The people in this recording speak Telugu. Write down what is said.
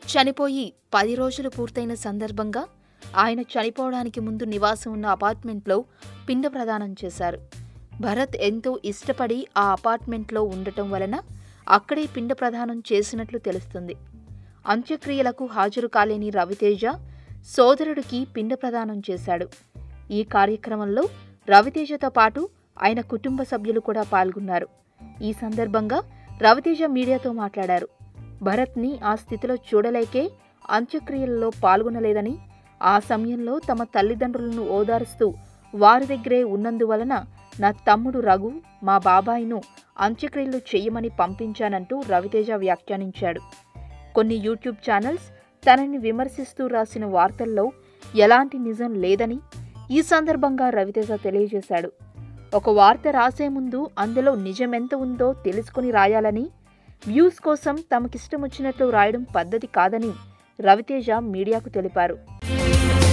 చనిపోయి పది రోజులు పూర్తయిన సందర్భంగా ఆయన చనిపోవడానికి ముందు నివాసం ఉన్న అపార్ట్మెంట్లో పిండ ప్రదానం చేశారు భరత్ ఎంతో ఇష్టపడి ఆ అపార్ట్మెంట్లో ఉండటం వలన అక్కడే పిండ ప్రదానం చేసినట్లు తెలుస్తుంది అంత్యక్రియలకు హాజరు కాలేని రవితేజ సోదరుడికి పిండ ప్రదానం చేశాడు ఈ కార్యక్రమంలో రవితేజతో పాటు ఆయన కుటుంబ సభ్యులు కూడా పాల్గొన్నారు ఈ సందర్భంగా రవితేజ మీడియాతో మాట్లాడారు భరత్ని ఆ స్థితిలో చూడలేకే అంత్యక్రియలలో పాల్గొనలేదని ఆ సమయంలో తమ తల్లిదండ్రులను ఓదారుస్తూ వారి దగ్గరే ఉన్నందువలన నా తమ్ముడు రఘు మా బాబాయిను అంత్యక్రియలు చెయ్యమని పంపించానంటూ రవితేజ వ్యాఖ్యానించాడు కొన్ని యూట్యూబ్ ఛానల్స్ తనని విమర్శిస్తూ రాసిన వార్తల్లో ఎలాంటి నిజం లేదని ఈ సందర్భంగా రవితేజ తెలియజేశాడు ఒక వార్త రాసే ముందు అందులో నిజమెంత ఉందో తెలుసుకుని రాయాలని వ్యూస్ కోసం తమకిష్టం వచ్చినట్లు రాయడం పద్ధతి కాదని రవితేజ మీడియాకు తెలిపారు